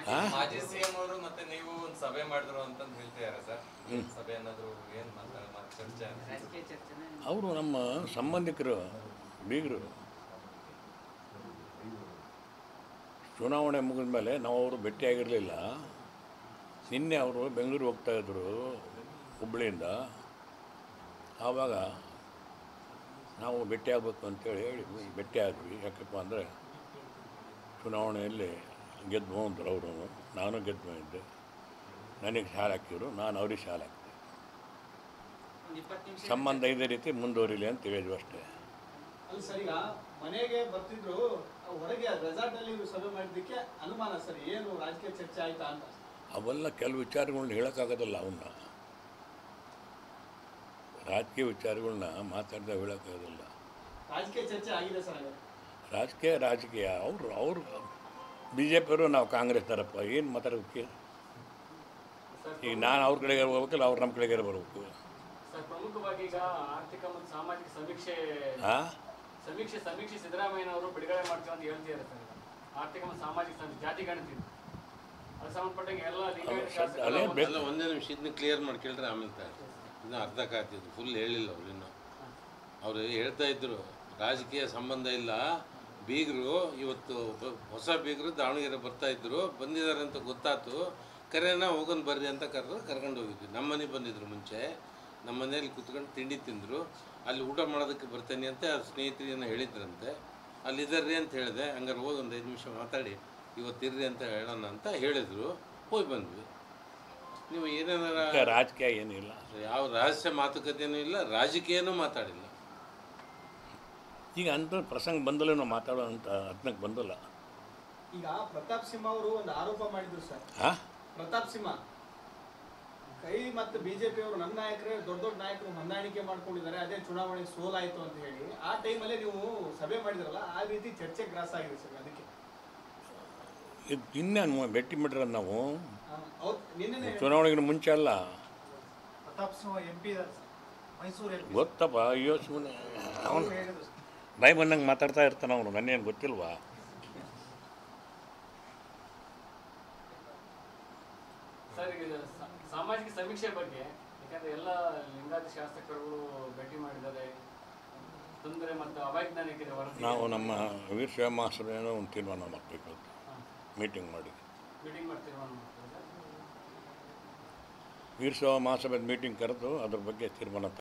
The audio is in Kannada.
ಆ? ಮಾಜಿ ಸಿಎಂ ಅವರು ಮತ್ತೆ ನೀವು ಒಂದು ಸಭೆ ಮಾಡಿದ್ರು ಅಂತಂದು ಹೇಳ್ತಿದ್ದಾರೆ ಸರ್ ಸಭೆ ಏನಾದ್ರು ಏನ್ ಮಾತಾಡ ಮಾತ್ ಚರ್ಚೆ ಅಂತ? ಅವರು ನಮ್ಮ ಸಂಬಂಧಿಕರು ಬೀಗರು ಚುನಾವಣೆ ಮುಗಿದ ಮೇಲೆ ನಾವು ಅವರು ಭೇಟಿಯಾಗಿರಲಿಲ್ಲ ನಿನ್ನೆ ಅವರು ಬೆಂಗಳೂರು ಹೋಗ್ತಾಯಿದ್ರು ಹುಬ್ಬಳ್ಳಿಯಿಂದ ಆವಾಗ ನಾವು ಭೇಟಿಯಾಗಬೇಕು ಅಂತೇಳಿ ಹೇಳಿ ಭೇಟಿ ಆದ್ವಿ ಯಾಕಪ್ಪ ಅಂದರೆ ಚುನಾವಣೆಯಲ್ಲಿ ಗೆದ್ದು ಬಂದರು ಅವರು ನಾನು ಗೆದ್ದು ಬಂದಿದ್ದೆ ನನಗೆ ಶಾಲೆ ಹಾಕಿದ್ರು ನಾನು ಅವ್ರಿಗೆ ಶಾಲೆ ಹಾಕಿದೆ ಸಂಬಂಧ ಇದೇ ರೀತಿ ಮುಂದುವರಿಲಿ ಅಂತ ಹೇಳಿದ್ವಿ ಅಷ್ಟೇ ಅಲ್ಲಿ ಸರ್ ಈಗ ಮನೆಗೆ ಬರ್ತಿದ್ರು ಹೊರಗೆ ರೆಸಾರ್ಟ್ ಅಲ್ಲಿ ಇವ್ರು ಸಭೆ ಮಾಡಿದ್ದಕ್ಕೆ ಅನುಮಾನ ಸರ್ ಏನು ರಾಜಕೀಯ ಚರ್ಚೆ ಆಯ್ತಾ ಅಂತ ಅವೆಲ್ಲ ಕೆಲವು ವಿಚಾರಗಳನ್ನ ಹೇಳೋಕ್ಕಾಗೋದಿಲ್ಲ ಅವನ್ನ ರಾಜಕೀಯ ವಿಚಾರಗಳನ್ನ ಮಾತಾಡ್ದೆ ಹೇಳೋಕ್ಕಾಗೋದಿಲ್ಲ ರಾಜಕೀಯ ಚರ್ಚೆ ಆಗಿದೆ ಸರ್ ಹಾಗಾದ್ರೆ ರಾಜಕೀಯ ರಾಜಕೀಯ ಅವರು ಅವರು ಬಿ ಜೆ ಪಿಯವರು ನಾವು ಕಾಂಗ್ರೆಸ್ನವರಪ್ಪ ಏನು ಮಾತಾಡೋಕ್ಕೆ ಈಗ ನಾನು ಅವ್ರ ಕಡೆಗೆ ಹೋಗ್ಬೇಕಲ್ಲ ಅವ್ರು ನಮ್ಮ ಕಡೆಗೆ ಬರಬೇಕು ಸರ್ ಪ್ರಮುಖವಾಗಿ ಈಗ ಆರ್ಥಿಕ ಮತ್ತು ಸಾಮಾಜಿಕ ಸಮೀಕ್ಷೆ ಹಾಂ ಸಮೀಕ್ಷೆ ಸಮೀಕ್ಷೆ ಸಿದ್ದರಾಮಯ್ಯನವರು ಬಿಡುಗಡೆ ಮಾಡ್ತೀವಿ ಅಂತ ಹೇಳ್ತಿದ್ದಾರೆ ಸರ್ ಈಗ. ಆರ್ಥಿಕ ಮತ್ತು ಸಾಮಾಜಿಕ ಸಮೀಕ್ಷೆ ಜಾತಿ ಗಣತಿ ಅದು ಸಂಬಂಧಪಟ್ಟಂಗೆ ಎಲ್ಲ ಲಿಂಗಾಯತ ಶಾಸಕರು ಅದೇ ಒಂದು- ಬೇಕು ಅಲ್ಲ ಒಂದೇ ನಿಮಿಷ ಇದನ್ನ ಕ್ಲಿಯರ್ ಮಾಡಿ ಕೇಳಿದ್ರೆ ಆಮೇಲೆ ತಾಯಿ ಇನ್ನು ಅರ್ಧ ಕಾತಿದ್ದು ಫುಲ್ ಹೇಳಿಲ್ಲ ಅವ್ರು ಇನ್ನು ಅವರು ಹೇಳ್ತಾ ಇದ್ರು ರಾಜಕೀಯ ಸಂಬಂಧ ಇಲ್ಲ ಬೀಗರು ಇವತ್ತು ಬ- ಹೊಸ ಬೀಗರು ದಾವಣಗೆರೆ ಬರ್ತಾ ಇದ್ರು ಬಂದಿದ್ದಾರೆ ಅಂತ ಗೊತ್ತಾಯ್ತು ಕರೆನ ಹೋಗೋನ್ ಬರ್ರಿ ಅಂತ ಕರೆದು ಕರ್ಕೊಂಡು ಹೋಗಿದ್ವಿ ನಮ್ಮ ಮನೆಗೆ ಬಂದಿದ್ರು ಮುಂಚೆ ನಮ್ಮ ಮನೇಲಿ ಕುತ್ಕೊಂಡು ತಿಂಡಿ ತಿಂದರು ಅಲ್ಲಿ ಊಟ ಮಾಡೋದಕ್ಕೆ ಬರ್ತೇನೆ ಅಂತ ಅವ್ರ ಸ್ನೇಹಿತರೇನೋ ಹೇಳಿದ್ರಂತೆ ಅಲ್ಲಿದ್ದಾರ್ರಿ ಅಂತ ಹೇಳಿದೆ ಹಂಗಾರೆ ಹೋಗಿ ಒಂದು ಐದು ನಿಮಿಷ ಮಾತಾಡಿ ಇವತ್ತಿರ್ರಿ ಅಂತ ಹೇಳೋಣ ಅಂತ ಹೇಳಿದರು ಹೋಗಿ ಬಂದ್ವಿ ನೀವು ಏನೇನಾರ ಈಗ ರಾಜಕೀಯ ಏನಿಲ್ಲ ಯಾವ ರಹಸ್ಯ ಮಾತುಕತೆನೂ ಇಲ್ಲ ರಾಜಕೀಯನೂ ಮಾತಾಡಿಲ್ಲ ಈಗ ಅಂಥ ಪ್ರಸಂಗ ಬಂದಲ್ಲೇ ನಾವು ಮಾತಾಡೋ ಅಂತ ಅದಕ್ಕೆ ಬಂದಲ್ಲ ಈಗ ಪ್ರತಾಪ್ ಸಿಂಹ ಅವರು ಒಂದು ಆರೋಪ ಮಾಡಿದ್ರು ಸರ್ ಹಾಂ ಪ್ರತಾಪ್ ಸಿಂಹ ಕೈ ಮತ್ತು ಬಿಜೆಪಿ ಅವರು ನಮ್ಮ ನಾಯಕರೇ ದೊಡ್ಡ ದೊಡ್ಡ ನಾಯಕರು ಹೊಂದಾಣಿಕೆ ಮಾಡ್ಕೊಂಡಿದ್ದಾರೆ ಅದೇ ಚುನಾವಣೆ ಸೋಲಾಯ್ತು ಅಂತ ಹೇಳಿ ಆ ಟೈಮಲ್ಲೇ ನೀವು ಸಭೆ ಮಾಡಿದ್ರಲ್ಲ ಆ ರೀತಿ ಚರ್ಚೆ ಗ್ರಾಸ ಆಗಿದೆ ಸರ್ ಅದಕ್ಕೆ ಇದು ಇನ್ನೇನು ಭೇಟಿ ಮಾಡಿರೋದು ನಾವು ಅವ್ರು ನಿನ್ನೆ ಚುನಾವಣೆಗಿನ ಮುಂಚೆ ಅಲ್ಲ ಪ್ರತಾಪ್ ಸಿಂಹ ಎಂ ಪಿ ಇದ್ದಾರೆ ಸರ್ ಮೈಸೂರು ಎಂ ಗೊತ್ತಪ್ಪ ಅಯ್ಯೋ ಸುಮ್ಮನೆ ಅವನು ಪಿ ಹೇಳಿದ್ರು ಸರ್ ಬಾಯಿ ಬಂದಂಗೆ ಮಾತಾಡ್ತಾ ಇರ್ತಾನೆ ಅವನು ನನ್ನೇನು ಗೊತ್ತಿಲ್ವಾ ಸರ್ ಈಗ ಸ- ಸಾಮಾಜಿಕ ಸಮೀಕ್ಷೆ ಬಗ್ಗೆ ಯಾಕಂದ್ರೆ ಎಲ್ಲ ಲಿಂಗಾಯತ ಶಾಸಕರುಗಳು ಭೇಟಿ ಮಾಡಿದ್ದಾರೆ ತೊಂದರೆ ಮತ್ತು ಅವೈಜ್ಞಾನಿಕ ವರದಿ ನಾವು ನಮ್ಮ ವೀರ ಶಿವಮಾಸ್ಟರೇನೋ ಒಂದು ತೀರ್ಮಾನ ಮಾಡಬೇಕು ಅಂತ ಮೀಟಿಂಗ್ ಮಾಡಿ ಮೀಟಿಂಗ್ ಮಾಡಿ ತೀರ್ಮಾನ ಮಾಡ್ತಾರೆ ವೀರ ಶಿವ ಮಹಾಸಭೆದ ಮೀಟಿಂಗ್ ಕರೆದು ಅದ್ರ ಬಗ್ಗೆ ತೀರ್ಮಾನ